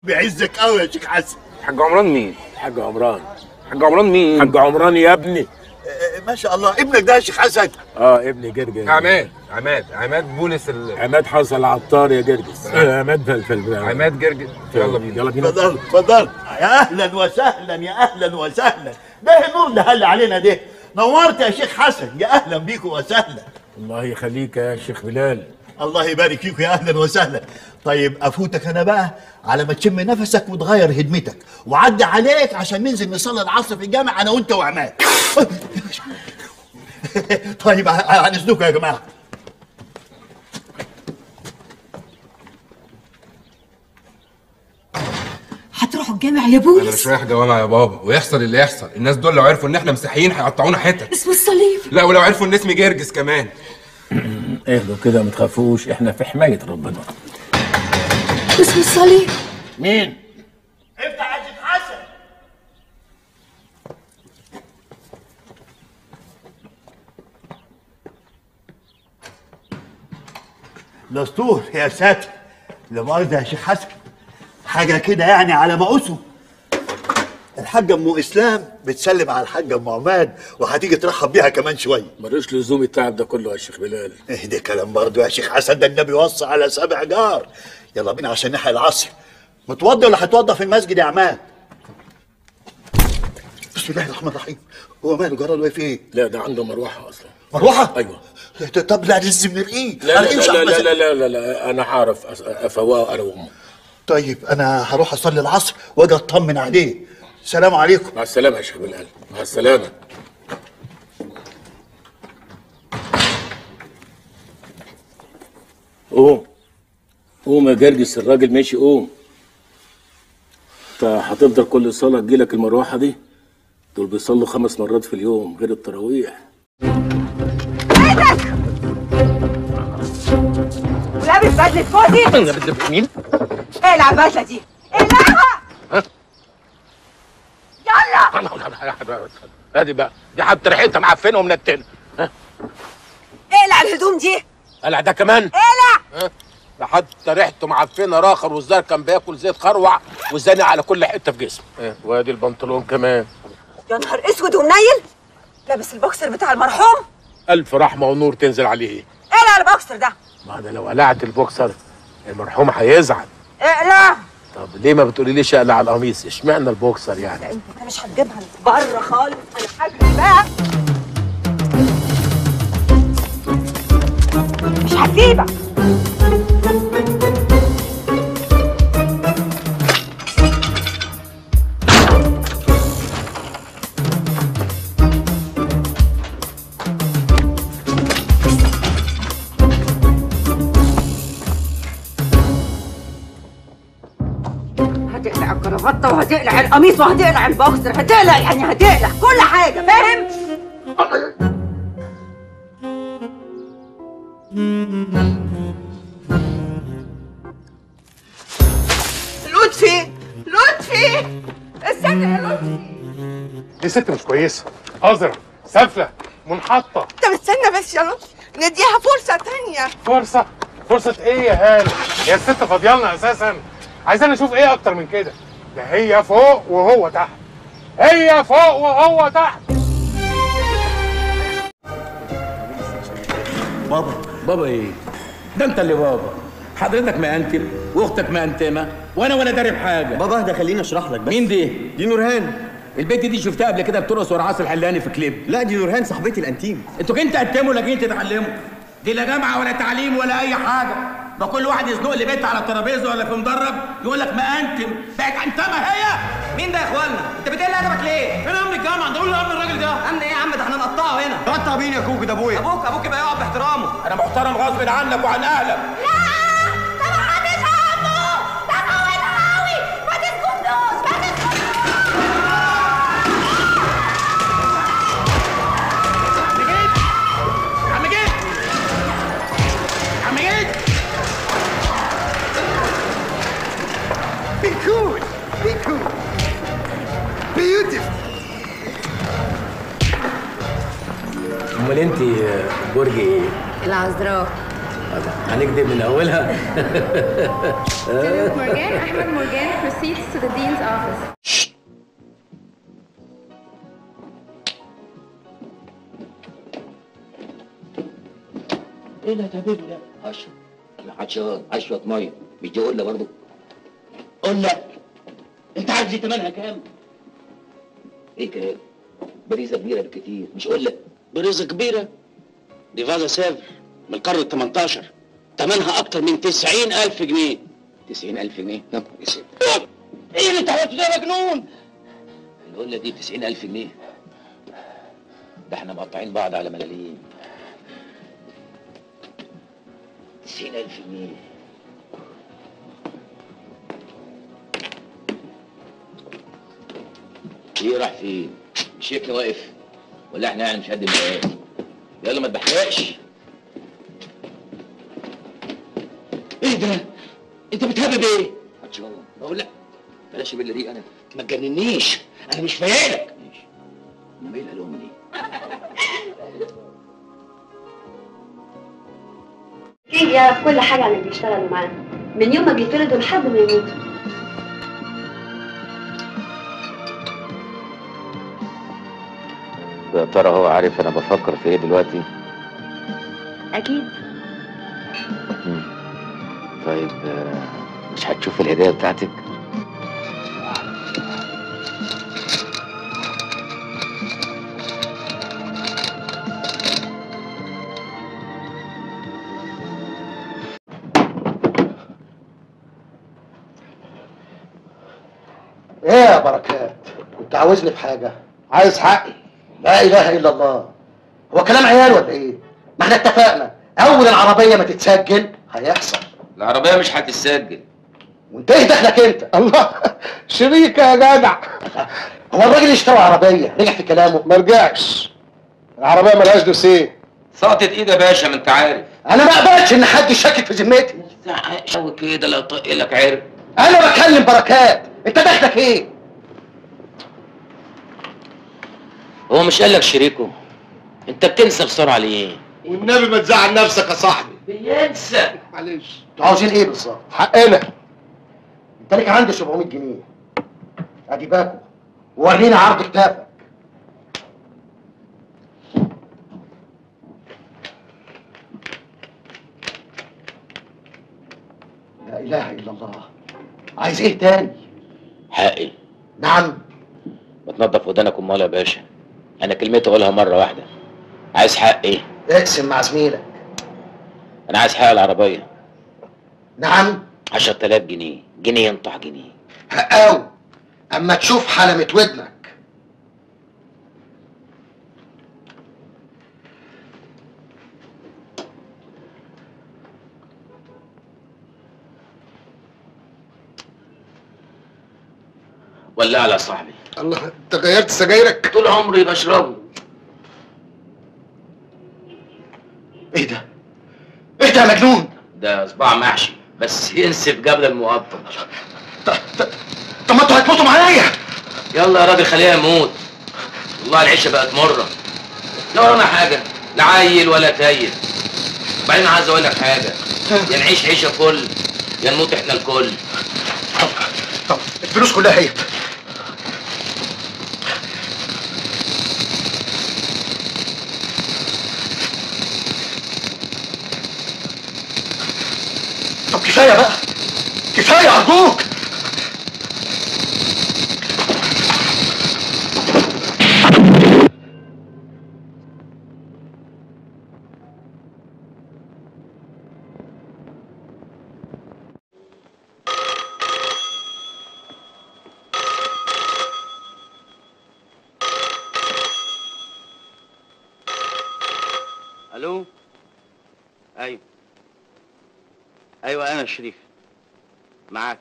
بيعزك قوي يا شيخ حسن حاج عمران مين؟ حاج عمران حاج عمران مين؟ حاج عمران يا ابني آه، ما شاء الله ابنك ده يا شيخ حسن اه ابني جرجس عماد عماد عماد بولس ال... عماد حصل عطار يا جرجس آه، عماد فلفل عماد جرجس يلا بينا يلا بينا اتفضل اتفضل يا اهلا وسهلا يا اهلا وسهلا ده النور اللي هل علينا ده نورت يا شيخ حسن يا اهلا بيكم وسهلا الله يخليك يا شيخ بلال الله يبارك فيكم يا اهلا وسهلا طيب افوتك انا بقى على ما تشم نفسك وتغير هدمتك وعدي عليك عشان ننزل نصلي العصر في الجامع انا وانت وعماد طيب عن اذنكم يا جماعه هتروحوا الجامع يا انا بولس مش رايح جوامع يا بابا ويحصل اللي يحصل الناس دول لو عرفوا ان احنا مسيحيين هيقطعونا حتت اسم الصليب لا ولو عرفوا ان اسمي جرجس كمان اهدوا كده ما تخافوش احنا في حمايه ربنا اسم الصليب مين افتح يا شيخ حسن دستور يا ساتر لا مؤاخذة يا شيخ حسن حاجة كده يعني على مقاسه الحاجة ام اسلام بتسلم على الحاجة ام عماد وهتيجي ترحب بيها كمان شوية ملوش لزوم التعب ده كله يا شيخ بلال ايه ده كلام برضه يا شيخ حسن ده النبي وصى على سبع جار يلا بينا عشان نحيي العصر متوضي ولا هتوضى في المسجد يا عماد بسم الله الرحمن الرحيم هو ماله جرى له إيه في ايه لا ده عنده مروحه اصلا مروحه ايوه طب لا لازم نرقيه لا لا أرقيه مش لا لا, أحمد. لا, لا, لا, لا انا هعرف أس- افواه انا وامه طيب انا هروح اصلي العصر واجي اطمن عليه سلام عليكم مع السلامه يا شيخ بلال مع السلامه قوم قوم يا جرجس الراجل ماشي قوم انت هتفضل كل صلاه تجيلك المروحه دي دول بيصلوا خمس مرات في اليوم غير التراويح ولابس بدلة فوزي انا بدي مين؟ اقلع البدلة دي اقلعها يلا ادي بقى دي حتى ريحتها معفنه ومنتنه اقلع الهدوم دي قلع ده كمان اقلع ده حتى ريحته معفنه راخر والزار كان بياكل زيت خروع وزانق على كل حته في جسمه وادي البنطلون كمان يا نهار اسود ومنيل لابس البوكسر بتاع المرحوم الف رحمه ونور تنزل عليه اقلع البوكسر ده ما انا لو قلعت البوكسر المرحوم هيزعل اقلع طب ليه ما بتقوليليش اقلع القميص اشمعنى البوكسر يعني انت مش هتجيبها بره خالص انا هجري بقى مش هسيبك هتقلع الكرافته وهتقلع القميص وهتقلع البوكسر هتقلع يعني هتقلع كل حاجه فاهم لطفي لطفي استنى يا لطفي دي ست مش كويسه قذره سافله منحطه طب استنى بس يا لطفي نديها فرصة تانية فرصه فرصه ايه يا هاله هي الست فاضيالنا اساسا عايزين نشوف ايه اكتر من كده ده هي فوق وهو تحت هي فوق وهو تحت بابا ايه ده انت اللي بابا حضرتك مأنتم واختك مأنتمة وانا ولا داري بحاجه بابا ده خليني اشرح لك بس مين دي دي نورهان البنت دي شفتها قبل كده بترقص ورا عاصي الحلاني في كليب لا دي نورهان صاحبتي الانتيم انتوا جايين تقدموا ولا جايين تتعلموا دي لا جامعه ولا تعليم ولا اي حاجه ده كل واحد يزنق لي بنت على الترابيزه ولا في مدرج يقول لك ما انتم بقت انتمه هي مين ده يا اخوانا؟ انت بتقل ادبك ليه؟ فين امن الجامعه ده قول له امن الراجل ده امن ايه يا عم ده احنا نقطعه هنا قطع مين يا كوكو ده ابويا ابوك ابوك يبقى يقعد باحترامه انا محترم غصب عنك وعن اهلك عم جيت عم جيت بي كول بي كول بيوتيفul امال انت برج ايه العذراء هنكدب من اولها Philip Morgan, Ahmed Morgan proceeds to the dean's office. ايه ده يا حبيبي ده؟ اشرب انا عطشان عايز شويه ميه مش دي قله برضه؟ قله انت عارف دي تمنها كام؟ ايه كام؟ بريزه كبيره بالكتير مش قله بريزه كبيره دي فازا سافر من القرن ال 18 تمنها اكتر من 90000 جنيه 90000 جنيه؟ يا نهار اسود ايه اللي انت عملته ده يا مجنون؟ القله دي 90000 جنيه ده احنا مقطعين بعض على ملاليم تسعين ألف جنيه ايه راح فين؟ مش شايفني واقف ولا احنا يعني مش قد المقاس يلا ما تبحرقش ايه ده؟ انت بتهبب ايه؟ عطشان بقول لك بلاش البله دي انا ما تجننيش انا مش فايقلك ماشي امال ايه الالوم دي؟ كيف يعرف كل حاجة عن اللي بيشتغلوا معاه من يوم ما بيتولدوا لحد ما يموتوا يا ترى هو عارف انا بفكر في ايه دلوقتي؟ أكيد طيب آه، مش هتشوف الهدية بتاعتك؟ ايه يا بركات كنت عاوزني في حاجه عايز حقي لا اله الا الله هو كلام عيال ولا ايه ما احنا اتفقنا اول العربيه ما تتسجل هيحصل العربية مش هتتسجل وانت ايه دخلك انت الله شريكه يا جدع هو الراجل اشترى عربيه رجع في كلامه ما رجعش العربيه ملهاش دوسيه سقطت ايد يا باشا ما انت عارف انا ما اقبلش ان حد يشكك في ذمتي شو كده لا طق لك عرق انا بكلم بركات انت دخلك ايه هو مش قال لك شريكه انت بتنسى بسرعه ليه والنبي ما تزعل نفسك يا صاحبي بينسى معلش انتوا عاوزين ايه بالظبط حقنا انت ليك عندي 700 جنيه ادي باكو ورينا عرض كتافك لا اله الا الله عايز ايه تاني حقي نعم ما تنضف ودانك امال يا باشا انا كلمتي اقولها مره واحده عايز حقي اقسم مع زميلك انا عايز حق العربيه نعم 10000 جنيه جنيه ينطح جنيه حقاوي اما تشوف حلمة ودنك ولا على صاحبي الله انت غيرت سجايرك طول عمري بشربه ايه ده ايه ده يا مجنون ده صباع محشي بس ينسف قبل المقطم طب ما انتوا هتموتوا معايا يلا يا راجل خليها يموت والله العيشه بقت مره لا ورانا حاجه لا عيل ولا تايل وبعدين عايز اقول لك حاجه يا نعيش عيشه فل يا نموت احنا الكل طب الفلوس كلها هي طب كفايه بقى كفايه ارجوك الو ايوه ايوه انا شريف معاك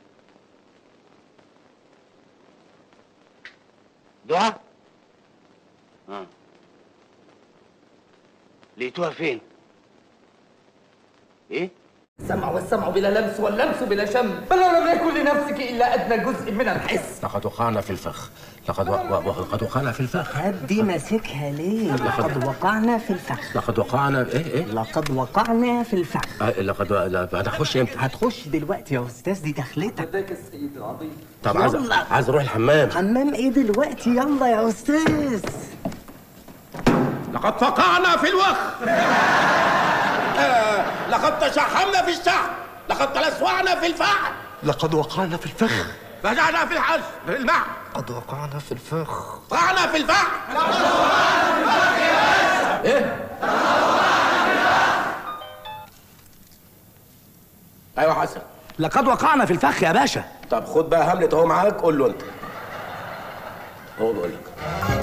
دعاء اه لقيتوها فين ايه السمع والسمع بلا لمس واللمس بلا شم فلو لم يكن لنفسك الا ادنى جزء من الحس لقد وقعنا في الفخ لقد و... و... لقد وقعنا في الفخ هدي ماسكها ليه لقد وقعنا في الفخ لقد وقعنا ايه ايه لقد وقعنا في الفخ آه، لقد لا، هتخش امتى هتخش دلوقتي يا استاذ دي دخلتك ذاك السيد العظيم طب عايز عايز اروح الحمام حمام ايه دلوقتي يلا يا استاذ لقد وقعنا في الوخ آه، لقد تشحمنا في الشعب لقد تلسوعنا في الفحم لقد وقعنا في الفخ رجعنا في الحج في الماء قد وقعنا في الفخ وقعنا في الفحم ايه ايوه حسن لقد وقعنا في الفخ يا باشا طب خد بقى هملت اهو معاك قول له انت هو بيقول لك